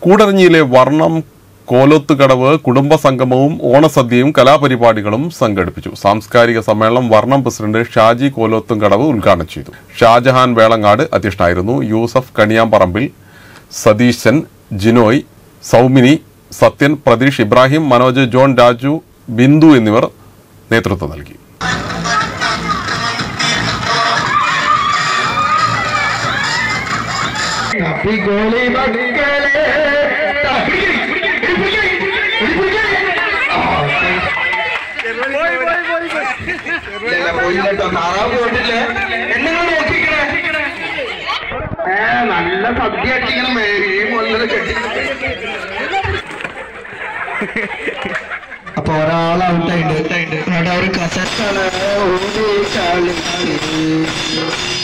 കൂടരഞ്ഞിയിലെ വർണ്ണം കോലോത്തുകടവ് കുടുംബ സംഗമവും ഓണസദ്യയും കലാപരിപാടികളും സംഘടിപ്പിച്ചു സാംസ്കാരിക സമ്മേളനം വർണ്ണം പ്രസിഡന്റ് ഷാജി കോലോത്തുംകടവ് ഉദ്ഘാടനം ചെയ്തു ഷാജഹാൻ വേളങ്ങാട് അധ്യക്ഷനായിരുന്നു യൂസഫ് കണിയാമ്പറമ്പിൽ സതീശൻ ജിനോയ് സൗമിനി സത്യൻ പ്രതീഷ് ഇബ്രാഹിം മനോജ് ജോൺ രാജു ബിന്ദു എന്നിവർ നേതൃത്വം നൽകി തപ്പിക്കോളി മക്കളെ പോയില്ലോ താറാവ് പോയിട്ടില്ലേ എന്നെ നോക്കിക്കണേ ഏ നല്ല സദ്യ അടിക്കണം ഈ മുതലത് കെട്ടി അപ്പൊ ഒരാൾ ഔട്ടായിട്ട് എന്നിട്ട് അവര് കസറ്റാണ് ഓടി കളി